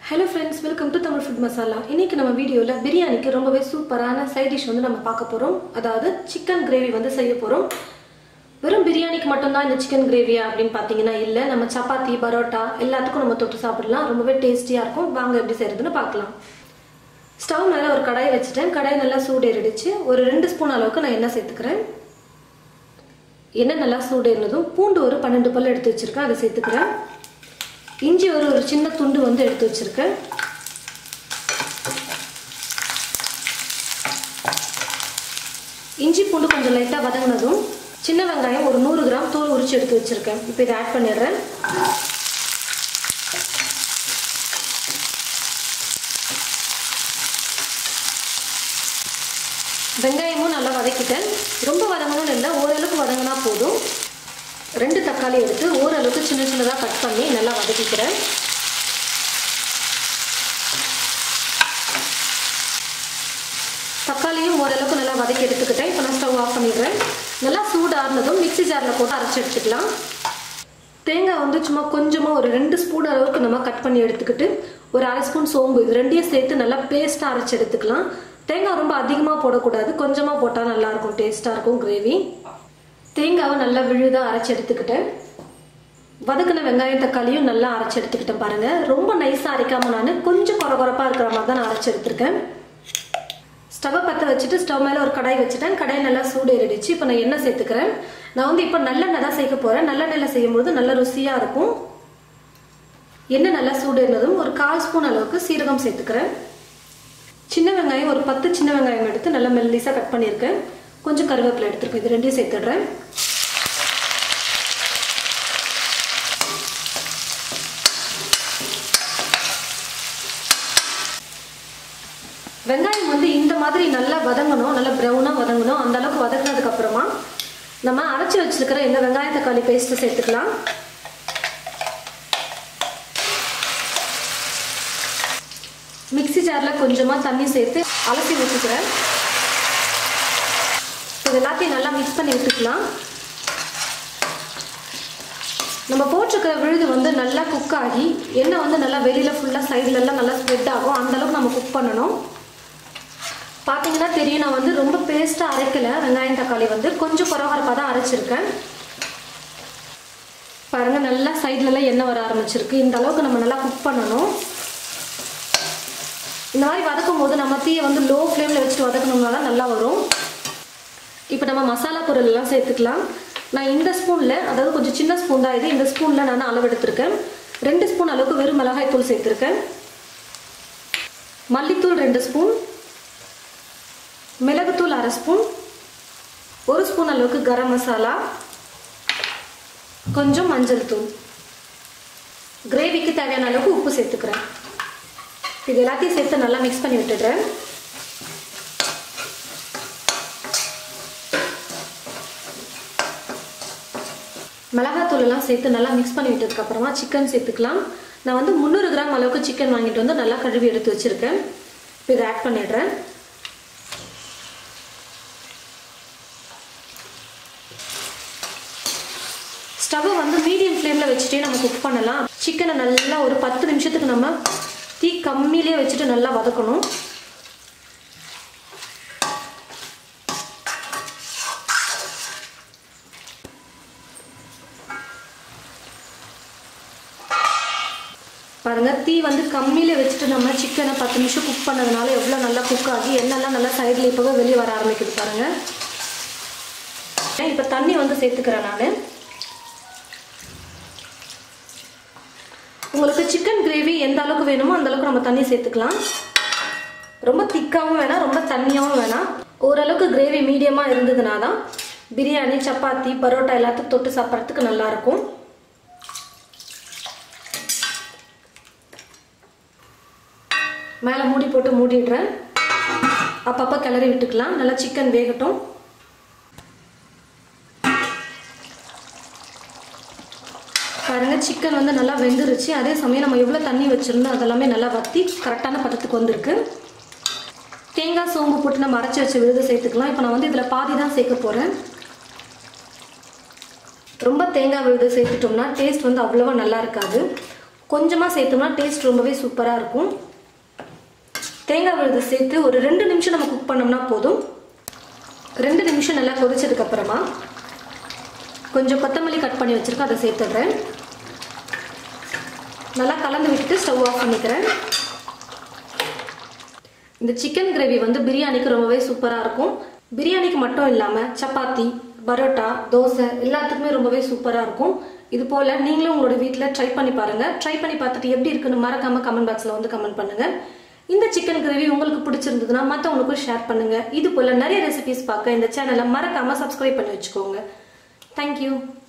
hello friends welcome to Tamil food masala இன்னைக்கு நம்ம வீடியோவில் பிரியாணிக்கு ரொம்பவே சூப்பரான சைட் டிஷ் வந்து நம்ம பார்க்க போகிறோம் அதாவது சிக்கன் கிரேவி வந்து செய்ய போகிறோம் வெறும் பிரியாணிக்கு மட்டும்தான் இந்த சிக்கன் கிரேவியா அப்படின்னு பார்த்தீங்கன்னா இல்லை நம்ம சப்பாத்தி பரோட்டா எல்லாத்துக்கும் நம்ம தொட்டு சாப்பிடலாம் ரொம்பவே டேஸ்டியாக இருக்கும் வாங்க எப்படி செய்யறதுன்னு பார்க்கலாம் ஸ்டவ் மேலே ஒரு கடாய் வச்சுட்டேன் கடாய் நல்லா சூடேறிடுச்சு ஒரு ரெண்டு ஸ்பூன் அளவுக்கு நான் எண்ணெய் சேர்த்துக்கிறேன் எண்ணெய் நல்லா சூடேறினதும் பூண்டு ஒரு பன்னெண்டு பல் எடுத்து வச்சிருக்கேன் அதை சேர்த்துக்கிறேன் இஞ்சி ஒரு ஒரு சின்ன துண்டு வந்து எடுத்து வச்சிருக்கேன் இஞ்சி பூண்டு கொஞ்சம் லைட்டாக வதங்கினதும் சின்ன வெங்காயம் ஒரு நூறு கிராம் தோல் உரிச்சு எடுத்து வச்சிருக்கேன் இப்போ இதை ஆட் பண்ணிடுறேன் வெங்காயமும் நல்லா வதக்கிட்டேன் ரொம்ப வதங்கணும்னு இல்லை ஓரளவுக்கு வதங்கினா போதும் ரெண்டு தக்காளி எடுத்து ஓரளவுக்கு சின்ன சின்னதாக கட் பண்ணி நல்லா வதக்கிக்கிறேன் தக்காளியும் ஓரளவுக்கு நல்லா வதக்கி எடுத்துக்கிட்டேன் இப்போ நான் ஸ்டவ் ஆஃப் பண்ணிடுறேன் நல்லா சூடாறினதும் மிக்சி ஜாரில் போட்டு அரைச்சி எடுத்துக்கலாம் தேங்காய் வந்து சும்மா கொஞ்சமாக ஒரு ரெண்டு ஸ்பூன் அளவுக்கு நம்ம கட் பண்ணி எடுத்துக்கிட்டு ஒரு அரை ஸ்பூன் சோம்பு இது ரெண்டையும் சேர்த்து நல்லா பேஸ்ட்டாக அரைச்சி எடுத்துக்கலாம் தேங்காய் ரொம்ப அதிகமாக போடக்கூடாது கொஞ்சமாக போட்டால் நல்லாயிருக்கும் டேஸ்ட்டாக இருக்கும் கிரேவி தேங்காவை நல்லா விழுதாக அரைச்சி எடுத்துக்கிட்டேன் வதக்கின வெங்காயம் தக்காளியும் நல்லா அரைச்சி எடுத்துக்கிட்டேன் பாருங்கள் ரொம்ப நைஸாக அரைக்காமல் நான் கொஞ்சம் குறை குறைப்பாக இருக்கிற மாதிரி தான் நான் அரைச்சி எடுத்திருக்கேன் ஸ்டவ்வை பற்ற வச்சுட்டு ஸ்டவ் மேலே ஒரு கடாய் வச்சுட்டேன் கடாய் நல்லா சூடு ஏறிடுச்சு இப்போ நான் எண்ணெய் சேர்த்துக்கிறேன் நான் வந்து இப்போ நல்லெண்ணெய் தான் சேர்க்க போகிறேன் நல்லெண்ணெயில் செய்யும்போது நல்ல ருசியாக இருக்கும் எண்ணெய் நல்லா சூடு ஏறினதும் ஒரு கால் ஸ்பூன் அளவுக்கு சீரகம் சேர்த்துக்கிறேன் சின்ன வெங்காயம் ஒரு பத்து சின்ன வெங்காயம் எடுத்து நல்லா மெல்லிஸாக கட் பண்ணியிருக்கேன் கொஞ்சம் கருவேப்பிலை எடுத்துருக்கேன் இது ரெண்டையும் சேர்த்துடுறேன் வெங்காயம் வந்து இந்த மாதிரி நல்லா வதங்கணும் நல்லா ப்ரௌனாக வதங்கணும் அந்த அளவுக்கு வதங்கினதுக்கு அப்புறமா நம்ம அரைச்சி வச்சிருக்கிற இந்த வெங்காய தக்காளி பேஸ்ட்டு சேர்த்துக்கலாம் மிக்சி ஜாரில் கொஞ்சமாக தண்ணி சேர்த்து அலசி வச்சுக்கிறேன் இது எல்லாத்தையும் நல்லா மிக்ஸ் பண்ணி விட்டுக்கலாம் நம்ம போட்டிருக்கிற விழுது வந்து நல்லா குக் ஆகி எண்ணெய் வந்து நல்லா வெளியில் ஃபுல்லாக சைட்லலாம் நல்லா ஸ்ப்ரெட் ஆகும் அந்தளவுக்கு நம்ம குக் பண்ணணும் பார்த்தீங்கன்னா தெரியும் நான் வந்து ரொம்ப பேஸ்ட்டாக அரைக்கலை வெங்காயம் தக்காளி வந்து கொஞ்சம் குறவரப்பாக தான் அரைச்சிருக்கேன் பாருங்கள் நல்லா சைட்லலாம் எண்ணெய் வர ஆரம்பிச்சிருக்கு இந்த அளவுக்கு நம்ம நல்லா குக் பண்ணணும் இந்த மாதிரி வதக்கும் போது நம்ம தீயை வந்து லோ ஃப்ளேமில் வச்சுட்டு வதக்கணும்னா தான் நல்லா வரும் இப்போ நம்ம மசாலா பொருள் எல்லாம் சேர்த்துக்கலாம் நான் இந்த ஸ்பூனில் அதாவது கொஞ்சம் சின்ன ஸ்பூன் தான் இது இந்த ஸ்பூனில் நான் அளவு எடுத்திருக்கேன் ரெண்டு ஸ்பூன் அளவுக்கு வெறும் மிளகாய் தூள் சேர்த்துருக்கேன் மல்லித்தூள் ரெண்டு ஸ்பூன் மிளகுத்தூள் அரை ஸ்பூன் ஒரு ஸ்பூன் அளவுக்கு கரம் மசாலா கொஞ்சம் மஞ்சள் தூள் கிரேவிக்கு தேவையான அளவுக்கு உப்பு சேர்த்துக்கிறேன் இது எல்லாத்தையும் சேர்த்து நல்லா மிக்ஸ் பண்ணி விட்டுடுறேன் மிளகாத்தூள் எல்லாம் சேர்த்து நல்லா மிக்ஸ் பண்ணி விட்டதுக்கு அப்புறமா சிக்கன் சேர்த்துக்கலாம் நான் வந்து முந்நூறு கிராம் அளவுக்கு சிக்கன் வாங்கிட்டு வந்து நல்லா கழுவி எடுத்து வச்சிருக்கேன் இப்போ இதை ஆட் பண்ணிடுறேன் ஸ்டவ்வை வந்து மீடியம் ஃப்ளேமில் வச்சுட்டே நம்ம குக் பண்ணலாம் சிக்கனை நல்லா ஒரு பத்து நிமிஷத்துக்கு நம்ம தீ கம்மியிலே வச்சுட்டு நல்லா வதக்கணும் பாருங்கள் தீ வந்து கம்மியில் வச்சுட்டு நம்ம சிக்கனை பத்து நிமிஷம் குக் பண்ணதுனால எவ்வளோ நல்லா குக் ஆகி எண்ணெய்லாம் நல்லா சைடில் இப்போவே வெளியே வர ஆரம்பிக்குது பாருங்கள் இப்போ தண்ணி வந்து சேர்த்துக்கிறேன் நான் உங்களுக்கு சிக்கன் கிரேவி எந்த அளவுக்கு வேணுமோ அந்த அளவுக்கு நம்ம தண்ணி சேர்த்துக்கலாம் ரொம்ப திக்காகவும் வேணாம் ரொம்ப தண்ணியாகவும் வேணாம் ஓரளவுக்கு கிரேவி மீடியமாக இருந்ததுனா தான் பிரியாணி சப்பாத்தி பரோட்டா எல்லாத்துக்கும் தொட்டு சாப்பிட்றதுக்கு நல்லாயிருக்கும் மேலே மூடி போட்டு மூடிடுறேன் அப்பப்போ கிளறி விட்டுக்கலாம் நல்லா சிக்கன் வேகட்டும் பாருங்கள் சிக்கன் வந்து நல்லா வெந்துருச்சு அதே சமயம் நம்ம எவ்வளோ தண்ணி வச்சுருந்தோம் அதெல்லாமே நல்லா வற்றி கரெக்டான பதத்துக்கு வந்திருக்கு தேங்காய் சோம்பு போட்டு நம்ம அரைச்சி வச்ச விருது சேர்த்துக்கலாம் இப்போ நான் வந்து இதில் பாதி தான் சேர்க்க போகிறேன் ரொம்ப தேங்காய் விழுது சேர்த்துட்டோம்னா டேஸ்ட் வந்து அவ்வளோவா நல்லா இருக்காது கொஞ்சமாக சேர்த்தோம்னா டேஸ்ட் ரொம்பவே சூப்பராக இருக்கும் தேங்காய் விழுது சேர்த்து ஒரு ரெண்டு நிமிஷம் நம்ம குக் பண்ணோம்னா போதும் ரெண்டு நிமிஷம் நல்லா கொதிச்சதுக்கு அப்புறமா கொஞ்சம் கொத்தமல்லி கட் பண்ணி வச்சுருக்கேன் அதை சேர்த்துடுறேன் நல்லா கலந்து விட்டுட்டு ஸ்டவ் ஆஃப் பண்ணிக்கிறேன் இந்த சிக்கன் கிரேவி வந்து பிரியாணிக்கு ரொம்பவே சூப்பராக இருக்கும் பிரியாணிக்கு மட்டும் இல்லாமல் சப்பாத்தி பரோட்டா தோசை எல்லாத்துக்குமே ரொம்பவே சூப்பராக இருக்கும் இது போல் நீங்களும் உங்களோட வீட்டில் ட்ரை பண்ணி பாருங்கள் ட்ரை பண்ணி பார்த்துட்டு எப்படி இருக்குன்னு மறக்காமல் கமெண்ட் பாக்ஸில் வந்து கமெண்ட் பண்ணுங்கள் இந்த சிக்கன் கிரேவி உங்களுக்கு பிடிச்சிருந்ததுன்னா மற்றவங்களுக்கும் ஷேர் பண்ணுங்கள் இது போல் நிறைய ரெசிபிஸ் பார்க்க இந்த சேனலை மறக்காமல் சப்ஸ்கிரைப் பண்ணி வச்சுக்கோங்க தேங்க்யூ